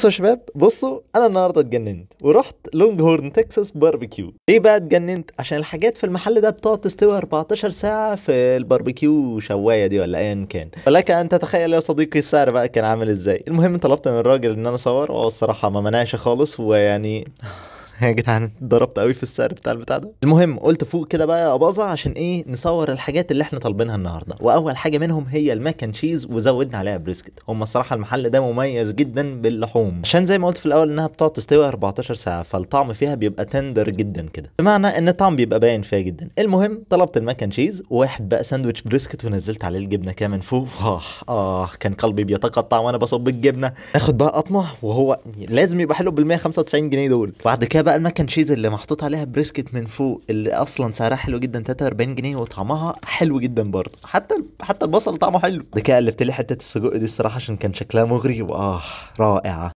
بصوا يا شباب بصوا انا النهارده اتجننت ورحت لونج هورن تكساس باربيكيو ليه بقى اتجننت عشان الحاجات في المحل ده بتقعد تستوي 14 ساعه في الباربيكيو شوايه دي ولا ايا كان فلك ان تتخيل يا صديقي السعر بقى كان عامل ازاي المهم طلبت من الراجل ان انا اصور وهو الصراحه ما منعش خالص ويعني يا جدعان ضربت قوي في السعر بتاع البتاع ده المهم قلت فوق كده بقى يا اباظه عشان ايه نصور الحاجات اللي احنا طالبينها النهارده واول حاجه منهم هي الماكن تشيز وزودنا عليها بريسكت هم الصراحه المحل ده مميز جدا باللحوم عشان زي ما قلت في الاول انها بتقعد تستوي 14 ساعه فالطعم فيها بيبقى تندر جدا كده بمعنى ان الطعم بيبقى باين فيها جدا المهم طلبت الماكن تشيز وواحد بقى ساندوتش بريسكت ونزلت عليه الجبنه كده من فوق اه اه كان قلبي بيتقطع وانا بصب الجبنه ناخد بقى قطمه وهو لازم يبقى حلو بال 195 جنيه دول بعد كده بقى الماكن تشيز اللي محطوط عليها بريسكت من فوق اللي اصلا سعرها حلو جدا 43 جنيه وطعمها حلو جدا برضه حتى حتى البصل طعمه حلو ده كده قلبت لي حته السجق دي الصراحه عشان كان شكلها مغري واه رائعه